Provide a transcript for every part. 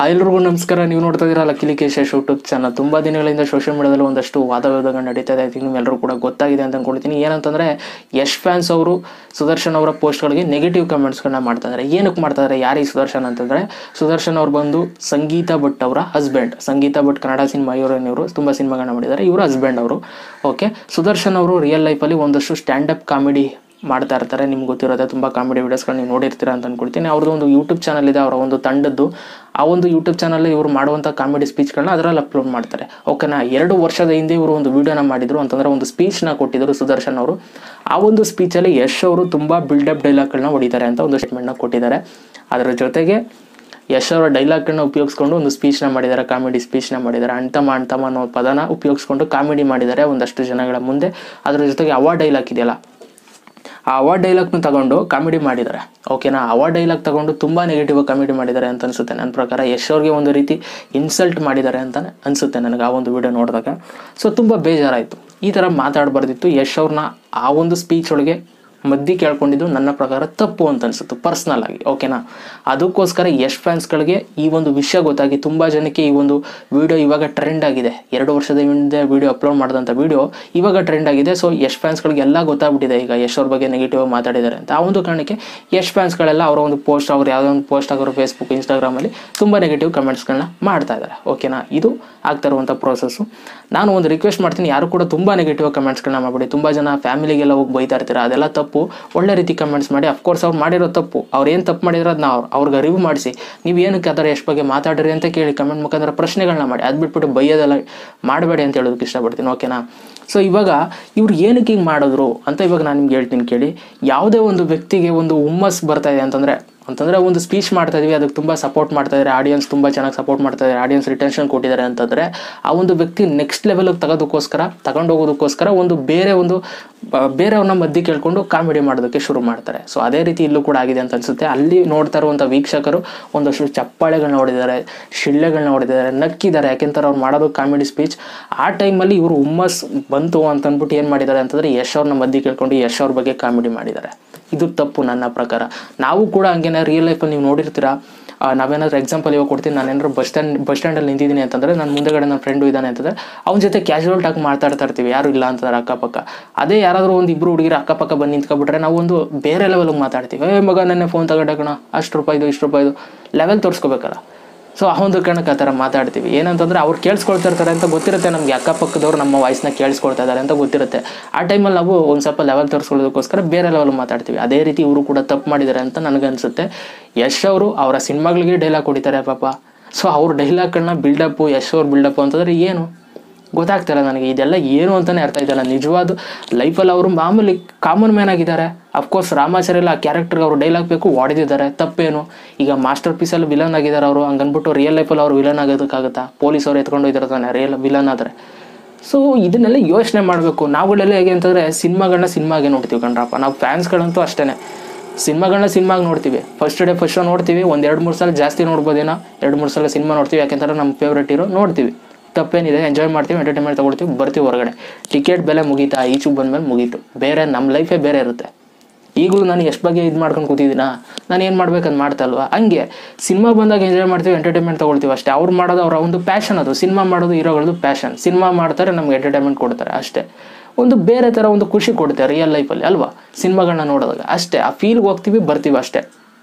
ಎಲ್ರಿಗೂ ನಮಸ್ಕಾರ ನೀವು ನೋಡ್ತಾ ಇದ್ದೀರಾ ಲಕ್ಕಿಲಿ ಕೇಶ ಯೂಟ್ಯೂಬ್ ಚಾನಲ್ ತುಂಬ ದಿನಗಳಿಂದ ಸೋಷಿಯಲ್ ಮೀಡಿಯಾದಲ್ಲಿ ಒಂದಷ್ಟು ವಾದವಿವಾದಗಳು ನಡೀತಾ ಇದೆ ಐ ನಿಮ್ಮೆಲ್ಲರೂ ಕೂಡ ಗೊತ್ತಾಗಿದೆ ಅಂತ ಅನ್ಕೊಳ್ತೀನಿ ಏನಂತಂದರೆ ಯಶ್ ಫ್ಯಾನ್ಸ್ ಅವರು ಸುದರ್ಶನ್ ಅವರ ಪೋಸ್ಟ್ಗಳಿಗೆ ನೆಗೆಟಿವ್ ಕಮೆಂಟ್ಸ್ಗಳನ್ನ ಮಾಡ್ತಾ ಇದ್ದಾರೆ ಏನಕ್ಕೆ ಮಾಡ್ತಾ ಇದ್ದಾರೆ ಯಾರಿಗೆ ಸುದರ್ಶನ್ ಅಂತಂದರೆ ಸುದರ್ಶನ್ ಅವ್ರು ಬಂದು ಸಂಗೀತ ಭಟ್ ಅವರ husband Sangeetha Bhat Kannada cinema heroine ಇವರು ತುಂಬ ಸಿನಿಮಾಗಳನ್ನ ಮಾಡಿದ್ದಾರೆ ಇವರು ಹಸ್ಬೆಂಡ್ ಅವರು ಓಕೆ ಸುದರ್ಶನ್ ಅವರು ರಿಯಲ್ ಲೈಫಲ್ಲಿ ಒಂದಷ್ಟು ಸ್ಟ್ಯಾಂಡಪ್ ಕಾಮಿಡಿ ಮಾಡ್ತಾ ಇರ್ತಾರೆ ನಿಮ್ಗೆ ಗೊತ್ತಿರುತ್ತೆ ತುಂಬ ಕಾಮಿಡಿ ವೀಡಿಯೋಸ್ಗಳು ನೀವು ನೋಡಿರ್ತೀರ ಅಂತ ಅನ್ಕೊಳ್ತೀನಿ ಅವ್ರದ್ದು ಒಂದು ಯೂಟ್ಯೂಬ್ ಚಾನಲ್ ಇದೆ ಅವರ ಒಂದು ತಂಡದ್ದು ಆ ಒಂದು ಯೂಟ್ಯೂಬ್ ಚಾನಲ್ ಇವರು ಮಾಡುವಂಥ ಕಾಮಿಡಿ ಸ್ಪೀಚ್ಗಳನ್ನ ಅದರಲ್ಲಿ ಅಪ್ಲೋಡ್ ಮಾಡ್ತಾರೆ ಓಕೆನಾ ಎರಡು ವರ್ಷದ ಹಿಂದೆ ಇವರು ಒಂದು ವಿಡಿಯೋನ ಮಾಡಿದ್ರು ಅಂತಂದರೆ ಒಂದು ಸ್ಪೀಚ್ನ ಕೊಟ್ಟಿದ್ದರು ಸುದರ್ಶನ್ ಅವರು ಆ ಒಂದು ಸ್ಪೀಚಲ್ಲಿ ಯಶ್ ಅವರು ತುಂಬ ಬಿಲ್ಡಪ್ ಡೈಲಾಗ್ಗಳನ್ನ ಹೊಡಿತಾರೆ ಅಂತ ಒಂದು ಸ್ಟೇಟ್ಮೆಂಟ್ನ ಕೊಟ್ಟಿದ್ದಾರೆ ಅದರ ಜೊತೆಗೆ ಯಶ್ ಅವರ ಡೈಲಾಗ್ಗಳನ್ನ ಉಪಯೋಗಿಸ್ಕೊಂಡು ಒಂದು ಸ್ಪೀಚ್ನ ಮಾಡಿದ್ದಾರೆ ಕಾಮಿಡಿ ಸ್ಪೀಚ್ನ ಮಾಡಿದ್ದಾರೆ ಅಣ್ತಮ್ಮ ಅಣ್ತಮ್ಮ ಅನ್ನೋ ಪದನ ಉಪಯೋಗಿಸ್ಕೊಂಡು ಕಾಮಿಡಿ ಮಾಡಿದ್ದಾರೆ ಒಂದಷ್ಟು ಜನಗಳ ಮುಂದೆ ಅದರ ಜೊತೆಗೆ ಅವ ಡೈಲಾಗ್ ಇದೆಯಲ್ಲ ಆ ಅವಾರ್ಡ್ ಡೈಲಾಗ್ನ ತಗೊಂಡು ಕಾಮಿಡಿ ಮಾಡಿದ್ದಾರೆ ಓಕೆನಾ ಅವಾರ್ಡ್ ಡೈಲಾಗ್ ತಗೊಂಡು ತುಂಬ ನೆಗೆಟಿವ್ ಕಾಮಿಡಿ ಮಾಡಿದ್ದಾರೆ ಅಂತ ಅನಿಸುತ್ತೆ ನನ್ನ ಪ್ರಕಾರ ಯಶ್ ಅವ್ರಿಗೆ ಒಂದು ರೀತಿ ಇನ್ಸಲ್ಟ್ ಮಾಡಿದ್ದಾರೆ ಅಂತ ಅನಿಸುತ್ತೆ ನನಗೆ ಆ ಒಂದು ವಿಡಿಯೋ ನೋಡಿದಾಗ ಸೊ ತುಂಬ ಬೇಜಾರಾಯಿತು ಈ ಥರ ಮಾತಾಡಬಾರ್ದಿತ್ತು ಯಶ್ ಅವ್ರನ್ನ ಆ ಒಂದು ಸ್ಪೀಚ್ ಒಳಗೆ ಮದ್ದಿ ಕೇಳ್ಕೊಂಡಿದ್ದು ನನ್ನ ಪ್ರಕಾರ ತಪ್ಪು ಅಂತ ಅನಿಸುತ್ತೆ ಪರ್ಸ್ನಲ್ ಆಗಿ ಓಕೆನಾ ಅದಕ್ಕೋಸ್ಕರ ಯಶ್ ಫ್ಯಾನ್ಸ್ಗಳಿಗೆ ಈ ಒಂದು ವಿಷಯ ಗೊತ್ತಾಗಿ ತುಂಬ ಜನಕ್ಕೆ ಈ ಒಂದು ವಿಡಿಯೋ ಇವಾಗ ಟ್ರೆಂಡ್ ಆಗಿದೆ ಎರಡು ವರ್ಷದ ಹಿಂದೆ ವಿಡಿಯೋ ಅಪ್ಲೋಡ್ ಮಾಡಿದಂಥ ವಿಡಿಯೋ ಇವಾಗ ಟ್ರೆಂಡ್ ಆಗಿದೆ ಸೊ ಯಶ್ ಫ್ಯಾನ್ಸ್ಗಳಿಗೆ ಎಲ್ಲ ಗೊತ್ತಾಗ್ಬಿಟ್ಟಿದೆ ಈಗ ಯಶ್ ಅವ್ರ ಬಗ್ಗೆ ನೆಗೆಟಿವ್ ಮಾತಾಡಿದ್ದಾರೆ ಅಂತ ಆ ಒಂದು ಕಾರಣಕ್ಕೆ ಯಶ್ ಫ್ಯಾನ್ಸ್ಗಳೆಲ್ಲ ಅವರ ಒಂದು ಪೋಸ್ಟ್ ಅವ್ರು ಯಾವುದೋ ಒಂದು ಪೋಸ್ಟ್ ಆಗಿರೋ ಫೇಸ್ಬುಕ್ ಇನ್ಸ್ಟಾಗ್ರಾಮಲ್ಲಿ ತುಂಬ ನೆಗೆಟಿವ್ ಕಮೆಂಟ್ಸ್ಗಳನ್ನ ಮಾಡ್ತಾ ಇದ್ದಾರೆ ಓಕೆನಾ ಇದು ಆಗ್ತಾ ಇರುವಂಥ ಪ್ರೋಸೆಸ್ಸು ನಾನು ಒಂದು ರಿಕ್ವೆಸ್ಟ್ ಮಾಡ್ತೀನಿ ಯಾರು ಕೂಡ ತುಂಬ ನೆಗೆಟಿವ್ ಕಮೆಂಟ್ಸ್ಗಳನ್ನ ಮಾಡಬೇಡಿ ತುಂಬ ಜನ ಫ್ಯಾಮಿಲಿಗೆಲ್ಲ ಹೋಗಿ ಬೈತಾ ಇರ್ತೀರ ಅದೆಲ್ಲ ತಪ್ಪು ಒಳ್ಳೆ ರೀತಿ ಕಮೆಂಟ್ಸ್ ಮಾಡಿ ಅಫ್ಕೋರ್ಸ್ ಅವ್ರು ಮಾಡಿರೋ ತಪ್ಪು ಅವ್ರು ಏನು ತಪ್ಪು ಮಾಡಿರೋ ಅದನ್ನ ಅವ್ರು ಅವ್ರಿಗೆ ಅರಿವು ಮಾಡಿಸಿ ನೀವು ಏನಕ್ಕೆ ಅದರ ಎಷ್ಟು ಬಗ್ಗೆ ಮಾತಾಡ್ರಿ ಅಂತ ಕೇಳಿ ಕಮೆಂಟ್ ಮುಖಾಂತರ ಪ್ರಶ್ನೆಗಳನ್ನ ಮಾಡಿ ಅದು ಬಿಟ್ಬಿಟ್ಟು ಬೈಯೋದೆಲ್ಲ ಮಾಡಬೇಡಿ ಅಂತ ಹೇಳೋದಕ್ಕೆ ಇಷ್ಟಪಡ್ತೀನಿ ಓಕೆನಾ ಸೊ ಇವಾಗ ಇವ್ರು ಏನಕ್ಕೆ ಹಿಂಗೆ ಮಾಡಿದ್ರು ಅಂತ ಇವಾಗ ನಾನು ನಿಮ್ಗೆ ಹೇಳ್ತೀನಿ ಕೇಳಿ ಯಾವುದೇ ಒಂದು ವ್ಯಕ್ತಿಗೆ ಒಂದು ಹುಮ್ಮಸ್ ಬರ್ತಾ ಇದೆ ಅಂತಂದರೆ ಅಂತಂದರೆ ಒಂದು ಸ್ಪೀಚ್ ಮಾಡ್ತಾ ಇದೀವಿ ಅದಕ್ಕೆ ತುಂಬ ಸಪೋರ್ಟ್ ಮಾಡ್ತಾ ಇದ್ದಾರೆ ಆಡಿಯನ್ಸ್ ತುಂಬ ಚೆನ್ನಾಗಿ ಸಪೋರ್ಟ್ ಮಾಡ್ತಾ ಇದ್ದಾರೆ ಆಡಿಯನ್ಸ್ ರಿಟೆನ್ಷನ್ ಕೊಟ್ಟಿದ್ದಾರೆ ಅಂತಂದರೆ ಆ ಒಂದು ವ್ಯಕ್ತಿ ನೆಕ್ಸ್ಟ್ ಲೆವೆಲಿಗೆ ತಗೋದಕ್ಕೋಸ್ಕರ ತಗೊಂಡೋಗೋದಕ್ಕೋಸ್ಕರ ಒಂದು ಬೇರೆ ಒಂದು ಬ- ಬೇರೆಯವ್ರನ್ನ ಮಧ್ಯೆ ಕೇಳ್ಕೊಂಡು ಕಾಮಿಡಿ ಮಾಡೋದಕ್ಕೆ ಶುರು ಮಾಡ್ತಾರೆ ಸೊ ಅದೇ ರೀತಿ ಇಲ್ಲೂ ಕೂಡ ಆಗಿದೆ ಅಂತ ಅನ್ಸುತ್ತೆ ಅಲ್ಲಿ ನೋಡ್ತಾ ಇರುವಂಥ ವೀಕ್ಷಕರು ಒಂದಷ್ಟು ಚಪ್ಪಾಳೆಗಳನ್ನ ಹೊಡೆದಿದ್ದಾರೆ ಶಿಳ್ಳೆಗಳನ್ನ ಹೊಡೆದಿದ್ದಾರೆ ನಕ್ಕಿದ್ದಾರೆ ಯಾಕೆಂತಾರೆ ಅವ್ರು ಮಾಡೋದು ಕಾಮಿಡಿ ಸ್ಪೀಚ್ ಆ ಟೈಮಲ್ಲಿ ಇವರು ಹುಮ್ಮಸ್ ಬಂತು ಅಂತ ಅಂದ್ಬಿಟ್ಟು ಏನು ಮಾಡಿದ್ದಾರೆ ಅಂತಂದರೆ ಯಶ್ ಅವ್ರನ್ನ ಮಧ್ಯೆ ಕೇಳ್ಕೊಂಡು ಯಶ್ ಅವ್ರ ಬಗ್ಗೆ ಕಾಮಿಡಿ ಮಾಡಿದ್ದಾರೆ ಇದು ತಪ್ಪು ನನ್ನ ಪ್ರಕಾರ ನಾವು ಕೂಡ ಹಂಗೇನೆ ರಿಯಲ್ ಲೈಫಲ್ಲಿ ನೀವು ನೋಡಿರ್ತೀರಾ ಆ, ನಾವೇನಾದ್ರೂ ಎಕ್ಸಾಂಪಲ್ ಇವಾಗ ಕೊಡ್ತೀನಿ ನಾನು ಏನಾದ್ರು ಬಸ್ ಸ್ಟ್ಯಾಂಡ್ ಬಸ್ ಸ್ಟ್ಯಾಂಡಲ್ಲಿ ನಿಂತಿದ್ದೀನಿ ಅಂತಂದರೆ ನನ್ನ ಮುಂದೆಗಡೆ ನನ್ನ ಫ್ರೆಂಡು ಇದ್ದಾನೆ ಅಂತಂದರೆ ಅವನ ಜೊತೆ ಕ್ಯಾಶುವಲ್ ಟಾಕ್ ಮಾತಾಡ್ತಾ ಇರ್ತೀವಿ ಯಾರು ಇಲ್ಲ ಅಂತಂದ್ರೆ ಅಕ್ಕಪಕ್ಕ ಅದೇ ಯಾರಾದರೂ ಒಂದು ಇಬ್ಬರು ಹುಡುಗಿರು ಅಕ್ಕಪಕ್ಕ ಬಂದು ನಿಂತ್ಕೊಬಿಟ್ರೆ ನಾವು ಒಂದು ಬೇರೆ ಲೆವೆಲ್ಗೆ ಮಾತಾಡ್ತೀವಿ ಏ ಮಗ ನೆನ್ನೆ ಫೋನ್ ತಗೊಂಡೆ ಕಣ ಅಷ್ಟು ರೂಪಾಯಿದು ಇಷ್ಟು ರೂಪಾಯಿದು ಲೆವೆಲ್ ತೋರಿಸ್ಕೋಬೇಕಲ್ಲ ಸೊ ಆ ಒಂದು ಕಾರಣಕ್ಕೆ ಆ ಥರ ಮಾತಾಡ್ತೀವಿ ಏನಂತಂದ್ರೆ ಅವ್ರು ಕೇಳಿಸ್ಕೊಳ್ತಾ ಇರ್ತಾರೆ ಅಂತ ಗೊತ್ತಿರುತ್ತೆ ನಮಗೆ ಅಕ್ಕಪಕ್ಕದವ್ರು ನಮ್ಮ ವಾಯ್ಸ್ನ ಕೇಳಿಸ್ಕೊಳ್ತಾ ಇದ್ದಾರೆ ಅಂತ ಗೊತ್ತಿರುತ್ತೆ ಆ ಟೈಮಲ್ಲಿ ನಾವು ಒಂದು ಸ್ವಲ್ಪ ಲೆವೆಲ್ ತೋರಿಸ್ಕೊಳ್ಳೋದಕ್ಕೋಸ್ಕರ ಬೇರೆ ಲೆವೆಲ್ ಮಾತಾಡ್ತೀವಿ ಅದೇ ರೀತಿ ಇವರು ಕೂಡ ತಪ್ಪು ಮಾಡಿದ್ದಾರೆ ಅಂತ ನನಗನ್ಸುತ್ತೆ ಯಶ್ ಅವರು ಅವರ ಸಿನಿಮಾಗಳಿಗೆ ಡೈಲಾಗ್ ಹೊಡಿತಾರೆ ಪಾಪ ಸೊ ಅವ್ರ ಡೈಲಾಗ್ಗಳನ್ನ ಬಿಲ್ಡಪ್ಪು ಯಶ್ ಅವ್ರ ಬಿಲ್ಡಪ್ಪು ಅಂತಂದರೆ ಏನು ಗೊತ್ತಾಗ್ತಿಲ್ಲ ನನಗೆ ಇದೆಲ್ಲ ಏನು ಅಂತಲೇ ಅರ್ಥ ಆಯ್ತಲ್ಲ ನಿಜವಾದ ಲೈಫಲ್ಲಿ ಅವರು ಮಾಮೂಲಿ ಕಾಮನ್ ಮ್ಯಾನ್ ಆಗಿದ್ದಾರೆ ಅಫ್ಕೋರ್ಸ್ ರಾಮಾಚಾರ್ಯ ಆ ಕ್ಯಾರೆಕ್ಟರ್ಗೆ ಅವರು ಡೈಲಾಗ್ ಬೇಕು ಹೊಡೆದಿದ್ದಾರೆ ತಪ್ಪೇನು ಈಗ ಮಾಸ್ಟರ್ ಪೀಸಲ್ಲಿ ವಿಲನ್ ಆಗಿದ್ದಾರೆ ಅವರು ಹಂಗನ್ಬಿಟ್ಟು ರಿಯಲ್ ಲೈಫಲ್ಲಿ ಅವ್ರು ವಿಲನ್ ಆಗೋದಕ್ಕಾಗುತ್ತಾ ಪೊಲೀಸ್ ಅವ್ರು ಎತ್ಕೊಂಡು ಹೋಗಿದ್ದಾರೆ ತಾನೆ ರಿಯಲ್ ವಿಲನ್ ಆದರೆ ಸೊ ಇದನ್ನೆಲ್ಲ ಯೋಚನೆ ಮಾಡಬೇಕು ನಾವುಗಳೆಲ್ಲ ಹೇಗೆ ಅಂತಂದರೆ ಸಿನಿಮಾಗಳನ್ನ ಸಿನಿಮಾಗೆ ನೋಡ್ತೀವಿ ಕಣ್ರಪ್ಪ ನಾವು ಫ್ಯಾನ್ಸ್ಗಳಂತೂ ಅಷ್ಟೇ ಸಿನಿಮಾಗಳನ್ನ ಸಿನಿಮಾಗೆ ನೋಡ್ತೀವಿ ಫಸ್ಟ್ ಡೇ ಫಸ್ಟ್ ಶೋ ನೋಡ್ತೀವಿ ಒಂದು ಎರಡು ಮೂರು ಸಲ ಜಾಸ್ತಿ ನೋಡ್ಬೋದೇನೋ ಎರಡು ಮೂರು ಸಲ ಸಿನಿಮಾ ನೋಡ್ತೀವಿ ಯಾಕೆಂದ್ರೆ ನಮ್ಮ ಫೇವ್ರೇಟ್ ಇರೋ ನೋಡ್ತೀವಿ ತಪ್ಪೇನಿದೆ ಎಂಜಾಯ್ ಮಾಡ್ತೀವಿ ಎಂಟರ್ಟೈನ್ಮೆಂಟ್ ತೊಗೊಳ್ತೀವಿ ಬರ್ತೀವಿ ಹೊರಗಡೆ ಟಿಕೆಟ್ ಬೆಲೆ ಮುಗೀತಾ ಈಚೆಗೆ ಬಂದಮೇಲೆ ಮುಗೀತು ಬೇರೆ ನಮ್ಮ ಲೈಫೇ ಬೇರೆ ಇರುತ್ತೆ ಈಗಲೂ ನಾನು ಎಷ್ಟು ಬಗ್ಗೆ ಇದು ಮಾಡ್ಕೊಂಡು ಕೂತಿದ್ದೀನಾ ನಾನು ಏನು ಮಾಡ್ಬೇಕಂತ ಮಾಡ್ತಾ ಅಲ್ವಾ ಹಂಗೆ ಸಿನಿಮಾ ಬಂದಾಗ ಎಂಜಾಯ್ ಮಾಡ್ತೀವಿ ಎಂಟರ್ಟೈನ್ಮೆಂಟ್ ತೊಗೊಳ್ತೀವಿ ಅಷ್ಟೇ ಅವ್ರು ಮಾಡೋದು ಅವರ ಒಂದು ಪ್ಯಾಷನ್ ಅದು ಸಿನಿಮಾ ಮಾಡೋದು ಹೀರೋಗಳದ್ದು ಪ್ಯಾಷನ್ ಸಿನಿಮಾ ಮಾಡ್ತಾರೆ ನಮ್ಗೆ ಎಂಟರ್ಟೈನ್ಮೆಂಟ್ ಕೊಡ್ತಾರೆ ಅಷ್ಟೇ ಒಂದು ಬೇರೆ ಥರ ಒಂದು ಖುಷಿ ಕೊಡುತ್ತೆ ರಿಯಲ್ ಲೈಫಲ್ಲಿ ಅಲ್ವಾ ಸಿನಿಮಾಗಳನ್ನ ನೋಡಿದಾಗ ಅಷ್ಟೇ ಆ ಫೀಲ್ಗೆ ಹೋಗ್ತೀವಿ ಬರ್ತೀವಿ ಅಷ್ಟೇ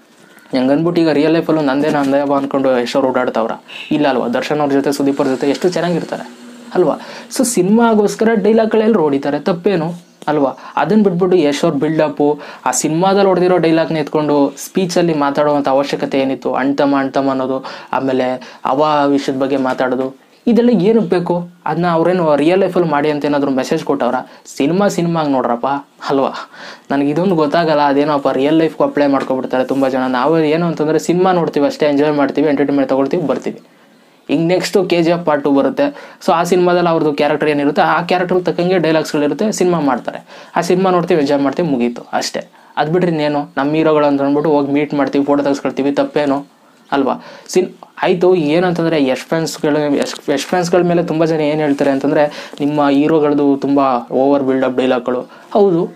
ಹೆಂಗೆ ಅಂದ್ಬಿಟ್ಟು ಈಗ ರಿಯಲ್ ಲೈಫಲ್ಲೂ ನಂದೇ ನಂದೇವ ಅಂದ್ಕೊಂಡು ಎಷ್ಟೋ ಓಡಾಡ್ತಾವ್ರ ಇಲ್ಲ ಅಲ್ವಾ ದರ್ಶನ್ ಅವ್ರ ಜೊತೆ ಸುದೀಪ್ ಅವ್ರ ಜೊತೆ ಎಷ್ಟು ಚೆನ್ನಾಗಿರ್ತಾರೆ ಅಲ್ವಾ ಸೊ ಸಿನಿಮಾಗೋಸ್ಕರ ಡೈಲಾಗ್ಗಳೆಲ್ಲ ಹೊಡಿತಾರೆ ತಪ್ಪೇನು ಅಲ್ವಾ ಅದನ್ನ ಬಿಟ್ಬಿಟ್ಟು ಯಶ್ ಅವ್ರ ಬಿಲ್ಡಪ್ಪು ಆ ಸಿನಿಮಾದಲ್ಲಿ ಹೊಡೆದಿರೋ ಡೈಲಾಗ್ನ ಎತ್ಕೊಂಡು ಸ್ಪೀಚಲ್ಲಿ ಮಾತಾಡುವಂಥ ಅವಶ್ಯಕತೆ ಏನಿತ್ತು ಅಣ್ತಮ್ಮ ಅಣ್ತಮ್ಮ ಅನ್ನೋದು ಆಮೇಲೆ ಅವ ವಿಷಯದ ಬಗ್ಗೆ ಮಾತಾಡೋದು ಇದೆಲ್ಲ ಏನಕ್ಕೆ ಬೇಕು ಅದನ್ನ ಅವ್ರೇನು ರಿಯಲ್ ಲೈಫಲ್ಲಿ ಮಾಡಿ ಅಂತ ಏನಾದರೂ ಮೆಸೇಜ್ ಕೊಟ್ಟವ್ರ ಸಿನಿಮಾ ಸಿನಿಮಾಗೆ ನೋಡ್ರಪ್ಪ ಅಲ್ವಾ ನನಗೆ ಇದೊಂದು ಗೊತ್ತಾಗಲ್ಲ ಅದೇನೋಪ್ಪ ರಿಯಲ್ ಲೈಫ್ಗೆ ಅಪ್ಲೈ ಮಾಡ್ಕೊಬಿಡ್ತಾರೆ ತುಂಬ ಜನ ನಾವು ಏನು ಅಂತಂದರೆ ಸಿನಿಮಾ ನೋಡ್ತೀವಿ ಅಷ್ಟೇ ಎಂಜಾಯ್ ಮಾಡ್ತೀವಿ ಎಂಟರ್ಟೈನ್ಮೆಂಟ್ ತೊಗೊಳ್ತೀವಿ ಬರ್ತೀವಿ ಈಗ next K G F part two ಬರುತ್ತೆ ಸೊ ಆ ಸಿನಿಮಾದಲ್ಲಿ ಅವ್ರದ್ದು ಕ್ಯಾರೆಕ್ಟರ್ ಏನಿರುತ್ತೆ ಆ ಕ್ಯಾರೆಕ್ಟರ್ ತಕ್ಕಂಗೆ ಡೈಲಾಗ್ಸ್ಗಳಿರುತ್ತೆ ಸಿನಿಮಾ ಮಾಡ್ತಾರೆ ಆ ಸಿನಿಮಾ ನೋಡ್ತೀವಿ ಎಂಜಾಯ್ ಮಾಡ್ತೀವಿ ಮುಗೀತು ಅಷ್ಟೇ ಅದು ಬಿಟ್ರೆ ಇನ್ನೇನು ನಮ್ಮ ಹೀರೋಗಳು ಅಂತ ಅಂದ್ಬಿಟ್ಟು ಹೋಗಿ ಮೀಟ್ ಮಾಡ್ತೀವಿ ಫೋಟೋ ತೆಗೆಸ್ಕೊಳ್ತೀವಿ ತಪ್ಪೇನು ಅಲ್ವಾ ಸಿನ್ ಆಯಿತು ಏನಂತಂದರೆ ಯಶ್ ಫ್ಯಾನ್ಸ್ಗಳು ಯಶ್ ಯಶ್ ಫ್ಯಾನ್ಸ್ಗಳ ಮೇಲೆ ತುಂಬ ಜನ ಏನು ಹೇಳ್ತಾರೆ ಅಂತಂದರೆ ನಿಮ್ಮ ಹೀರೋಗಳದ್ದು ತುಂಬ ಓವರ್ ಬಿಲ್ಡಪ್ ಡೈಲಾಗ್ಗಳು ಹೌದು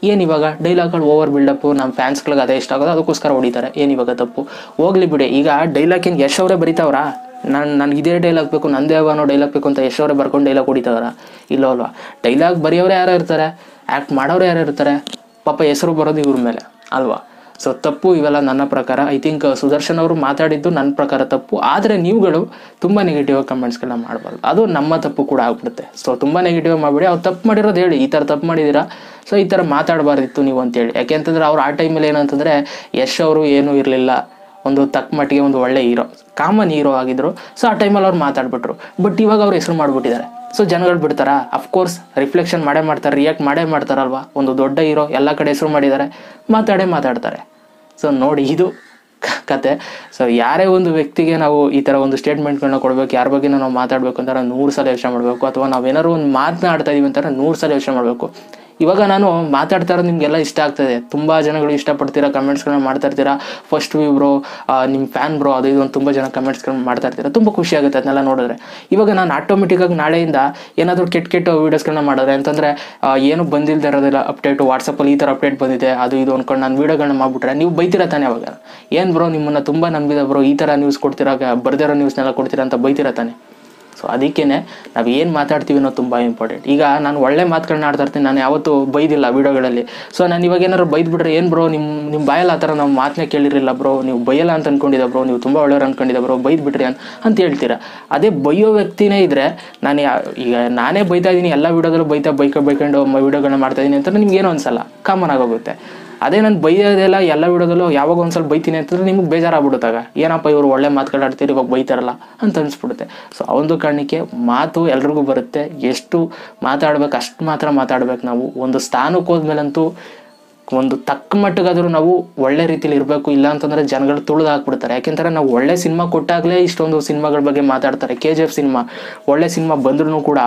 ಏನು ಇವಾಗ ಡೈಲಾಗ್ಗಳು ಓವರ್ ಬಿಲ್ಡಪ್ಪು ನಮ್ಮ ಫ್ಯಾನ್ಸ್ಗಳಿಗೆ ಅದೇ ಇಷ್ಟ ಆಗೋದು ಅದಕ್ಕೋಸ್ಕರ ಹೊಡಿತಾರೆ ಏನು ಇವಾಗ ತಪ್ಪು ಹೋಗ್ಲಿ ಬಿಡಿ ಈಗ ಡೈಲಾಗ್ ಏನು ಯಶ್ ಅವರೇ ಬರೀತಾವ್ರಾ ನಾನು ನನಗೆ ಇದೇ ಡೈಲಾಗ್ ಬೇಕು ನಂದೇ ಅನ್ನೋ ಡೈಲಾಗ್ ಬೇಕು ಅಂತ ಯಶ್ ಅವರೇ ಬರ್ಕೊಂಡು ಡೈಲಾಗ್ ಹೊಡಿತಾವ್ರ ಇಲ್ಲ ಅಲ್ವಾ ಡೈಲಾಗ್ ಬರೆಯೋರು ಯಾರು ಇರ್ತಾರೆ ಆ್ಯಕ್ಟ್ ಮಾಡೋರು ಯಾರು ಇರ್ತಾರೆ ಪಾಪ ಹೆಸರು ಬರೋದು ಇವ್ರ ಮೇಲೆ ಅಲ್ವಾ ಸೊ ತಪ್ಪು ಇವೆಲ್ಲ ನನ್ನ ಪ್ರಕಾರ ಐ ಥಿಂಕ್ ಸುದರ್ಶನ್ ಅವರು ಮಾತಾಡಿದ್ದು ನನ್ನ ಪ್ರಕಾರ ತಪ್ಪು ಆದರೆ ನೀವುಗಳು ತುಂಬ ನೆಗೆಟಿವ್ ಕಮೆಂಟ್ಸ್ಗಳನ್ನ ಮಾಡಬಾರ್ದು ಅದು ನಮ್ಮ ತಪ್ಪು ಕೂಡ ಆಗ್ಬಿಡುತ್ತೆ ಸೊ ತುಂಬ ನೆಗೆಟಿವ್ ಮಾಡಿಬಿಡಿ ಅವ್ರು ತಪ್ಪು ಮಾಡಿರೋದು ಹೇಳಿ ಈ ಥರ ತಪ್ಪು ಮಾಡಿದ್ದೀರಾ ಸೊ ಈ ಥರ ಮಾತಾಡಬಾರ್ದಿತ್ತು ನೀವು ಅಂತೇಳಿ ಯಾಕೆಂತಂದ್ರೆ ಅವ್ರು ಆ ಟೈಮಲ್ಲಿ ಏನಂತಂದರೆ ಯಶ್ ಅವರು ಏನೂ ಇರಲಿಲ್ಲ ಒಂದು ತಕ್ಕ ಮಟ್ಟಿಗೆ ಒಂದು ಒಳ್ಳೆ ಹೀರೋ ಕಾಮನ್ ಹೀರೋ ಆಗಿದ್ರು ಸೊ ಆ ಟೈಮಲ್ಲಿ ಅವ್ರು ಮಾತಾಡ್ಬಿಟ್ರು ಬಟ್ ಇವಾಗ ಅವ್ರು ಹೆಸರು ಮಾಡಿಬಿಟ್ಟಿದ್ದಾರೆ ಸೊ ಜನಗಳು ಬಿಡ್ತಾರಾ ಅಫ್ಕೋರ್ಸ್ ರಿಫ್ಲೆಕ್ಷನ್ ಮಾಡೇ ಮಾಡ್ತಾರೆ ರಿಯಾಕ್ಟ್ ಮಾಡೇ ಮಾಡ್ತಾರಲ್ವಾ ಒಂದು ದೊಡ್ಡ ಹೀರೋ ಎಲ್ಲ ಕಡೆ ಹೆಸರು ಮಾಡಿದ್ದಾರೆ ಮಾತಾಡೇ ಮಾತಾಡ್ತಾರೆ ಸೊ ನೋಡಿ ಇದು ಕ- ಕತೆ ಸೊ ಯಾರೇ ಒಂದು ವ್ಯಕ್ತಿಗೆ ನಾವು ಈ ಥರ ಒಂದು ಸ್ಟೇಟ್ಮೆಂಟ್ಗಳನ್ನ ಕೊಡಬೇಕು ಯಾರ ಬಗ್ಗೆ ನಾವು ಮಾತಾಡಬೇಕು ಅಂತಾರೆ ನೂರು ಸಲ ಯೋಚನೆ ಮಾಡಬೇಕು ಅಥವಾ ನಾವೇನಾದ್ರು ಒಂದು ಮಾತನಾಡ್ತಾ ಇದೀವಿ ಅಂತಾರೆ ನೂರು ಸಲ ಯೋಚನೆ ಮಾಡಬೇಕು ಇವಾಗ ನಾನು ಮಾತಾಡ್ತಾ ಇರೋದು ನಿಮಗೆಲ್ಲ ಇಷ್ಟ ಆಗ್ತದೆ ತುಂಬ ಜನಗಳು ಇಷ್ಟಪಡ್ತೀರಾ ಕಮೆಂಟ್ಸ್ಗಳನ್ನ ಮಾಡ್ತಾ ಇರ್ತೀರಾ ಫಸ್ಟ್ ವ್ಯೂ ಬ್ರೋ ನಿಮ್ಮ ಫ್ಯಾನ್ ಬ್ರೋ ಅದು ಇದು ಅಂತ ತುಂಬ ಜನ ಕಮೆಂಟ್ಸ್ಗಳನ್ನ ಮಾಡ್ತಾ ಇರ್ತೀರಾ ತುಂಬ ಖುಷಿ ಆಗುತ್ತೆ ಅದನ್ನೆಲ್ಲ ನೋಡಿದ್ರೆ ಇವಾಗ ನಾನು ಆಟೋಮೆಟಿಕ್ಕಾಗಿ ನಾಳೆಯಿಂದ ಏನಾದರೂ ಕೆಟ್ಟ ಕೆಟ್ಟ ವೀಡಿಯೋಸ್ಗಳನ್ನ ಮಾಡಿದ್ರೆ ಅಂತಂದರೆ ಏನು ಬಂದಿಲ್ಲದೆ ಇರೋದಿಲ್ಲ ಅಪ್ಡೇಟು ವಾಟ್ಸಪ್ಪಲ್ಲಿ ಈ ಥರ ಅಪ್ಡೇಟ್ ಬಂದಿದೆ ಅದು ಇದು ಅಂದ್ಕೊಂಡು ನಾನು ವೀಡಿಯೋಗಳನ್ನ ಮಾಡಿಬಿಟ್ರೆ ನೀವು ಬೈತೀರಾ ತಾನೇ ಅವಾಗ ಏನು ಬ್ರೋ ನಿಮ್ಮನ್ನು ತುಂಬ ನಂಬಿದೆ ಬ್ರೋ ಈ ಥರ ನ್ಯೂಸ್ ಕೊಡ್ತೀರಾ ಬರ್ದಿರೋ ನ್ಯೂಸ್ನೆಲ್ಲ ಕೊಡ್ತೀರಾ ಅಂತ ಬೈತೀರಾ ತಾನೇ ಸೊ ಅದಕ್ಕೇ ನಾವು ಏನು ಮಾತಾಡ್ತೀವಿ ಅನ್ನೋದು ತುಂಬ ಇಂಪಾರ್ಟೆಂಟ್ ಈಗ ನಾನು ಒಳ್ಳೆ ಮಾತುಗಳನ್ನ ಆಡ್ತಾ ಇರ್ತೀನಿ ನಾನು ಯಾವತ್ತೂ ಬೈದಿಲ್ಲ ವೀಡಿಯೋಗಳಲ್ಲಿ ಸೊ ನಾನು ಇವಾಗ ಏನಾದ್ರು ಬೈದ್ಬಿಟ್ರೆ ಏನು ಬ್ರೋ ನಿಮ್ಮ ನಿಮ್ಮ ಬಾಯಲ್ಲಿ ಆ ಥರ ನಾವು ಮಾತನ್ನೇ ಕೇಳಿರಲಿಲ್ಲ ಬ್ರೋ ನೀವು ಬೈಯಲ್ಲ ಅಂತ ಅನ್ಕೊಂಡಿದ್ದ ಬ್ರೋ ನೀವು ತುಂಬ ಒಳ್ಳೆಯವ್ರು ಅನ್ಕೊಂಡಿದ್ದ ಬ್ರೋ ಬೈದ್ಬಿಟ್ರಿ ಅಂತ ಅಂತ ಹೇಳ್ತೀರಾ ಅದೇ ಬೈಯೋ ವ್ಯಕ್ತಿನೇ ಇದ್ದರೆ ನಾನು ಯಾ ಈಗ ನಾನೇ ಬೈತಾ ಇದ್ದೀನಿ ಎಲ್ಲ ವೀಡಿಯೋದಲ್ಲೂ ಬೈತಾ ಬೈಕ ಬೈಕೊಂಡು ವೀಡಿಯೋಗಳನ್ನ ಮಾಡ್ತಾ ಇದ್ದೀನಿ ಅಂತ ನಿಮ್ಗೆ ಏನೋ ಅನ್ಸಲ್ಲ ಕಾಮನ್ ಆಗೋಗುತ್ತೆ ಅದೇ ನಾನು ಬೈಯೋದೆಲ್ಲ ಎಲ್ಲ ವಿಡಿಯೋದಲ್ಲೂ ಯಾವಾಗ ಒಂದ್ಸಲ ಬೈತೀನಿ ಅಂತಂದ್ರೆ ನಿಮ್ಗೆ ಬೇಜಾರಾಗ್ಬಿಡುತ್ತಾಗ ಏನಪ್ಪ ಇವರು ಒಳ್ಳೆ ಮಾತುಗಳಾಡ್ತೀರಿ ಇವಾಗ ಬೈತಾರಲ್ಲ ಅಂತ ಅನ್ಸ್ಬಿಡುತ್ತೆ ಸೊ ಆ ಒಂದು ಕಾರಣಕ್ಕೆ ಮಾತು ಎಲ್ರಿಗೂ ಬರುತ್ತೆ ಎಷ್ಟು ಮಾತಾಡ್ಬೇಕು ಅಷ್ಟು ಮಾತ್ರ ಮಾತಾಡ್ಬೇಕು ನಾವು ಒಂದು ಸ್ಥಾನಕ್ಕೆ ಹೋದ್ಮೇಲಂತೂ ಒಂದು ತಕ್ಕ ಮಟ್ಟಿಗಾದರೂ ನಾವು ಒಳ್ಳೆ ರೀತಿಲಿ ಇರಬೇಕು ಇಲ್ಲ ಅಂತಂದ್ರೆ ಜನಗಳು ತುಳಿದು ಹಾಕ್ಬಿಡ್ತಾರೆ ಯಾಕೆಂದ್ರೆ ನಾವು ಒಳ್ಳೆ ಸಿನಿಮಾ ಕೊಟ್ಟಾಗಲೇ ಇಷ್ಟೊಂದು ಸಿನಿಮಾಗಳ ಬಗ್ಗೆ ಮಾತಾಡ್ತಾರೆ ಕೆ ಜಿ ಎಫ್ ಸಿನಿಮಾ ಒಳ್ಳೆ ಸಿನಿಮಾ ಬಂದ್ರೂ ಕೂಡ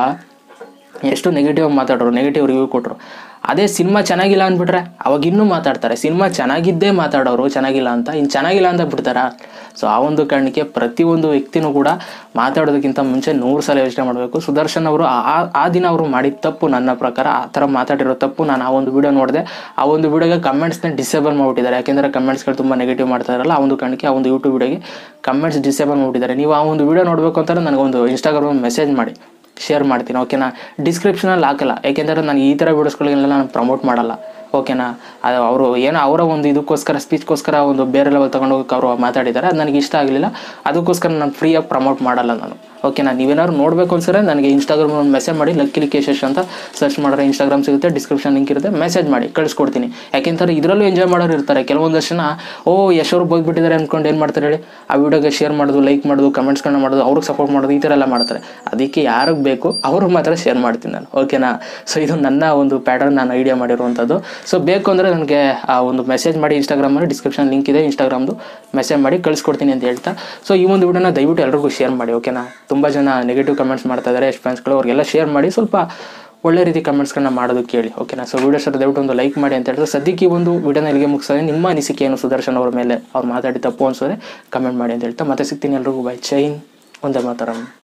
ಎಷ್ಟು ನೆಗೆಟಿವ್ ಮಾತಾಡೋರು ನೆಗೆಟಿವ್ ರಿವ್ಯೂ ಕೊಟ್ಟರು ಅದೇ ಸಿನಿಮಾ ಚೆನ್ನಾಗಿಲ್ಲ ಅಂದ್ಬಿಟ್ರೆ ಅವಾಗ ಇನ್ನೂ ಮಾತಾಡ್ತಾರೆ ಸಿನಿಮಾ ಚೆನ್ನಾಗಿದ್ದೇ ಮಾತಾಡೋರು ಚೆನ್ನಾಗಿಲ್ಲ ಅಂತ ಇನ್ನು ಚೆನ್ನಾಗಿಲ್ಲ ಅಂತ ಬಿಡ್ತಾರಾ ಸೊ ಆ ಒಂದು ಕಾರಣಕ್ಕೆ ಪ್ರತಿಯೊಂದು ವ್ಯಕ್ತಿನೂ ಕೂಡ ಮಾತಾಡೋದಕ್ಕಿಂತ ಮುಂಚೆ ನೂರು ಸಲ ಯೋಚನೆ ಮಾಡಬೇಕು ಸುದರ್ಶನ್ ಅವರು ಆ ಆ ದಿನ ಅವರು ಮಾಡಿದ ತಪ್ಪು ನನ್ನ ಪ್ರಕಾರ ಆ ಥರ ಮಾತಾಡಿರೋ ತಪ್ಪು ನಾನು ಆ ಒಂದು ವಿಡಿಯೋ ನೋಡಿದೆ ಆ ಒಂದು ವಿಡಿಯೋಗೆ ಕಮೆಂಟ್ಸ್ನ ಡಿಸೇಬಲ್ ಮಾಡಿಬಿಟ್ಟಿದ್ದಾರೆ ಯಾಕೆಂದರೆ ಕಮೆಂಟ್ಸ್ಗಳು ತುಂಬ ನೆಗೆಟಿವ್ ಮಾಡ್ತಾ ಇರಲ್ಲ ಆ ಒಂದು ಕಾರಣಕ್ಕೆ ಆ ಒಂದು ಯೂಟ್ಯೂಬ್ ವಿಡಿಯೋಗೆ ಕಮೆಂಟ್ಸ್ ಡಿಸೇಬಲ್ ಮಾಡಿಬಿಟ್ಟಿದ್ದಾರೆ ನೀವು ಆ ಒಂದು ವಿಡಿಯೋ ನೋಡಬೇಕು ಅಂತಂದ್ರೆ ನನಗೊಂದು ಇನ್ಸ್ಟಾಗ್ರಾಮ್ ಮೆಸೇಜ್ ಮಾಡಿ ಶೇರ್ ಮಾಡ್ತೀನಿ ಓಕೆನಾ ಡಿಸ್ಕ್ರಿಪ್ಷನಲ್ಲಿ ಹಾಕಲ್ಲ ಯಾಕೆಂದರೆ ನಾನು ಈ ಥರ ವೀಡಿಯೋಸ್ಗಳಿಗೆಲ್ಲ ನಾನು ಪ್ರಮೋಟ್ ಮಾಡಲ್ಲ ಓಕೆನಾ ಅದು ಅವರು ಏನೋ ಅವರ ಒಂದು ಇದಕ್ಕೋಸ್ಕರ ಸ್ಪೀಚ್ಗೋಸ್ಕರ ಒಂದು ಬೇರೆ ಲೆವೆಲ್ ತೊಗೊಂಡೋಗಕ್ಕೆ ಅವರು ಮಾತಾಡಿದ್ದಾರೆ ಅದು ನನಗೆ ಇಷ್ಟ ಆಗಲಿಲ್ಲ ಅದಕ್ಕೋಸ್ಕರ ನಾನು ಫ್ರೀಯಾಗಿ ಪ್ರಮೋಟ್ ಮಾಡಲ್ಲ ನಾನು ಓಕೆನಾ ನೀವೇನಾದ್ರು ನೋಡಬೇಕು ಅನ್ಸಿದ್ರೆ ನನಗೆ ಇನ್ಸ್ಟಾಗ್ರಾಮ್ ಒಂದು ಮೆಸೇಜ್ ಮಾಡಿ ಲಕ್ಕಿಲಿ ಕೇಶೇಶ್ ಅಂತ ಸರ್ಚ್ ಮಾಡಿದ್ರೆ ಇನ್ಸ್ಟಾಗ್ರಾಮ್ ಸಿಗುತ್ತೆ ಡಿಸ್ಕ್ರಿಪ್ಷನ್ ಲಿಂಕ್ ಇರುತ್ತೆ ಮೆಸೇಜ್ ಮಾಡಿ ಕಳಿಸ್ಕೊಡ್ತೀನಿ ಯಾಕೆಂತಾರೆ ಇದರಲ್ಲೂ ಎಂಜಾಯ್ ಮಾಡೋರು ಇರ್ತಾರೆ ಕೆಲವೊಂದಷ್ಟು ಜನ ಓ ಯಶೋರು ಬೋಗ್ಬಿಟ್ಟಿದ್ದಾರೆ ಅಂದ್ಕೊಂಡು ಏನು ಮಾಡ್ತಾರೆ ಹೇಳಿ ಆ ವಿಡಿಯೋಗೆ ಶೇರ್ ಮಾಡೋದು ಲೈಕ್ ಮಾಡೋದು ಕಮೆಂಟ್ಸ್ಗಳನ್ನ ಮಾಡೋದು ಅವ್ರಿಗೆ ಸಪೋರ್ಟ್ ಮಾಡೋದು ಈ ಥರ ಎಲ್ಲ ಮಾಡ್ತಾರೆ ಅದಕ್ಕೆ ಯಾರಿಗೆ ಬೇಕು ಅವ್ರಿಗೆ ಮಾತ್ರ ಶೇರ್ ಮಾಡ್ತೀನಿ ನಾನು ಓಕೆನಾ ಸೊ ಇದು ನನ್ನ ಒಂದು ಪ್ಯಾಟರ್ನ್ ನಾನು ಐಡಿಯಾ ಮಾಡಿರುವಂಥದ್ದು ಸೊ ಬೇಕು ಅಂದರೆ ನನಗೆ ಆ ಒಂದು ಮೆಸೇಜ್ ಮಾಡಿ ಇನ್ಸ್ಟಾಗ್ರಾಮಲ್ಲಿ ಡಿಸ್ಕ್ರಿಪ್ಷನ್ ಲಿಂಕ್ ಇದೆ ಇನ್ಸ್ಟಾಗ್ರಾಮ್ದು ಮೆಸೇಜ್ ಮಾಡಿ ಕಳಿಸ್ಕೊಡ್ತೀನಿ ಅಂತ ಹೇಳ್ತಾ ಸೊ ಈ ಒಂದು ವಿಡಿಯೋನ ದಯವಿಟ್ಟು ಎಲ್ರಿಗೂ ಶೇರ್ ಮಾಡಿ ಓಕೆನಾ ತುಂಬ ಜನ ನೆಗೆಟಿವ್ ಕಮೆಂಟ್ಸ್ ಮಾಡ್ತಾ ಇದ್ದಾರೆ ಎಷ್ಟು ಫ್ರೆಂಡ್ಸ್ಗಳು ಅವ್ರಿಗೆಲ್ಲ ಶೇರ್ ಮಾಡಿ ಸ್ವಲ್ಪ ಒಳ್ಳೆ ರೀತಿ ಕಮೆಂಟ್ಸ್ಗಳನ್ನ ಮಾಡೋದು ಕೇಳಿ ಓಕೆನಾ ಸೊ ವಿಡಿಯೋಸ್ ದಯವಿಟ್ಟು ಒಂದು ಲೈಕ್ ಮಾಡಿ ಅಂತ ಹೇಳಿದ್ರೆ ಸದ್ಯಕ್ಕೆ ಈ ಒಂದು ವಿಡಿಯೋನ ಇಲ್ಲಿಗೆ ಮುಗಿಸ್ತದೆ ನಿಮ್ಮ ಅನಿಸಿಕೆ ಏನು ಸುದರ್ಶನ್ ಅವ್ರ ಮೇಲೆ ಅವ್ರು ಮಾತಾಡಿ ತಪ್ಪು ಅನ್ಸೋದ್ರೆ ಕಮೆಂಟ್ ಮಾಡಿ ಅಂತ ಹೇಳ್ತಾ ಮತ್ತೆ ಸಿಗ್ತೀನಿ ಎಲ್ರಿಗೂ ಬೈ ಚೈನ್ ಒಂದೇ ಮಾತಾಡೋಣ